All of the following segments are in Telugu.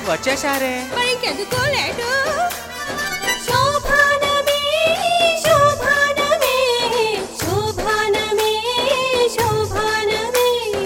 వచ్చేసారే మరి ఇంకెందుకు లేటు శోభానమే శోభానమే శోభానమే శోభానమే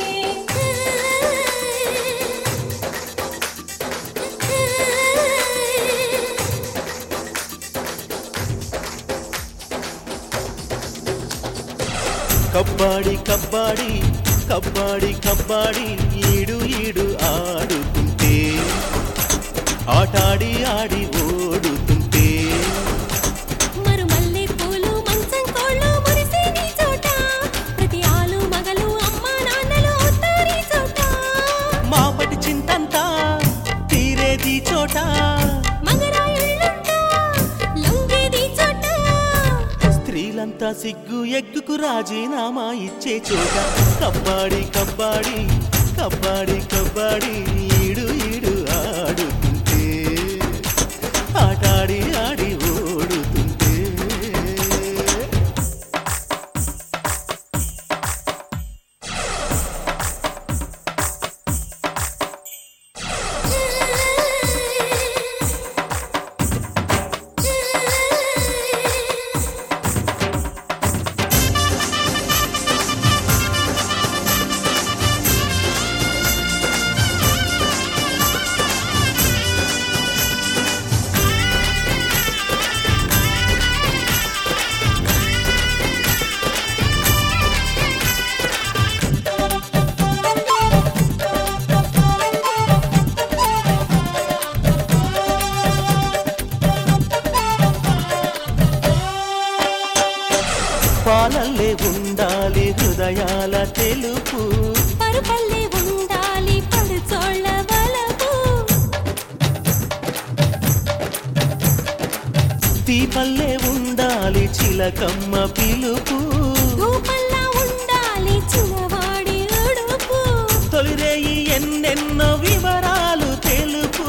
కబ్బాడి కబ్బాడి కబ్బాడి కబ్బాడి ఈడు ఈడు ఆడుతుంటే ఆటాడి ఆడి ఓడుతుంటే మరుమల్లె పూలు మంచం కోళ్ళు మురిసే నీ చోట ప్రతి ఆలు మగలు అమ్మ నాన్నలు వస్తారు ఈ చోట మాపటి చింతంతా తీరేది చోట మగరాయుళ్ళంతా లొంగేది చోట స్త్రీలంతా సిగ్గు ఎగ్గుకు రాజీనామా ఇచ్చే చోట కబ్బాడి కబ్బాడి కబ్బాడి కబ్బాడి ఈడు ఈడు ఆడుతుంటే ఆటాడి ఆడి ఓడుతుంటే పాలల్లే ఉండాలి హృదయాల తెలుపు పరుపల్లె ఉండాలి పడుచోళ్ళ వలపు దీపల్లే ఉండాలి చిలకమ్మ పిలుపు ధూపల్లా ఉండాలి చిన్నవాడి ఉడుపు తొలిరేయి ఎన్నెన్నో వివరాలు తెలుపు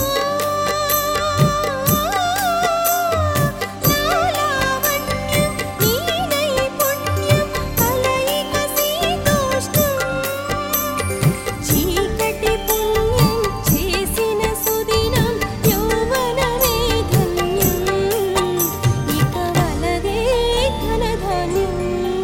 లాలావణ్యం, నీ నైపుణ్యం, కలయిక శీతోష్ణం. చీకటి పుణ్యం చేసిన సుదినం యౌవనమే ధన్యం. ఇక వలదే ధనధాన్యం.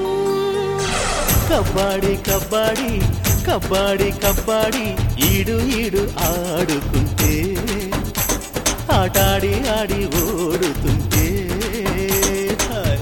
కబ్బాడి కబ్బాడి కబ్బాడి కబ్బాడి ఈడు ఈడు ఆడుకుంటే ఆటాడి ఆడి ఓడుతుంటే హాయ్.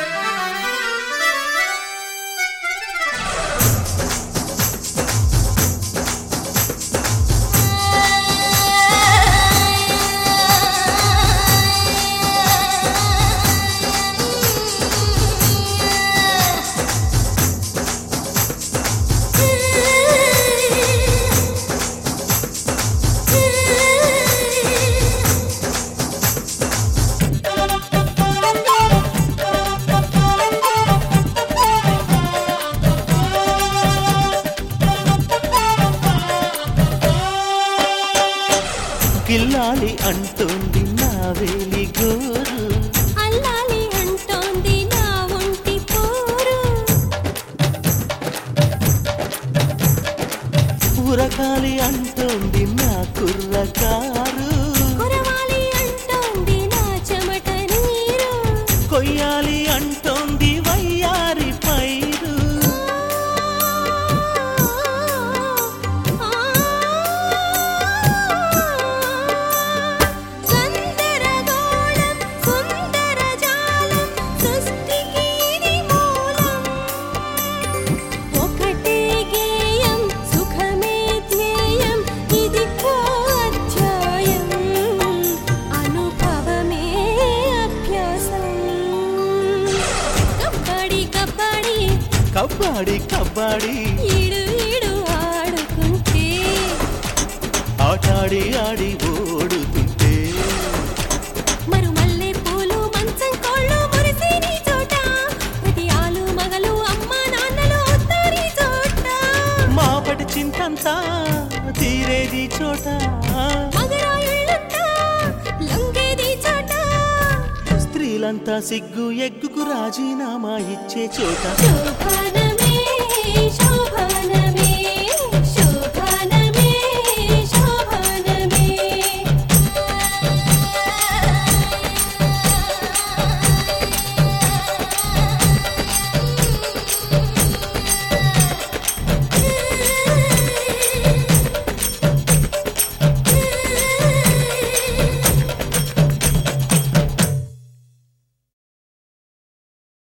గిల్లాలి అంటుంది నా వేలి గోరు అల్లాలి అంటోంది నా ఒంటి పోరు ఉరకాలి అంటుంది నా కుర్రకారు కురవాలి అంటోంది నా చెమట నీరు కొయ్యాలి అంటోంది వయ్యారి పైరు గందరగోళం సుందర జాలం సృష్టికి ఇది మూలం ఒకటే గేయం సుఖమే ధ్యేయం ఇది అధ్యాయం అనుభవమే అభ్యాసం కబడ్డీ కబడ్డీ కబ్బాడి కబ్బాడి ఈడు ఈడు ఆడుకుంటే ఆటాడి ఆడి ఓడుతుంటే మరుమల్లె పూలు మంచం కోళ్ళు మురిసే నీ చోట ప్రతి ఆలు మగలు అమ్మ నాన్నలు వస్తారు ఈ చోట మాపటి చింతంతా తీరేది చోట మగరాయుళ్ళంతా లొంగేది చోట స్త్రీలంతా సిగ్గు ఎగ్గుకు రాజీనామా ఇచ్చే చోట శోభానమే శోభానమే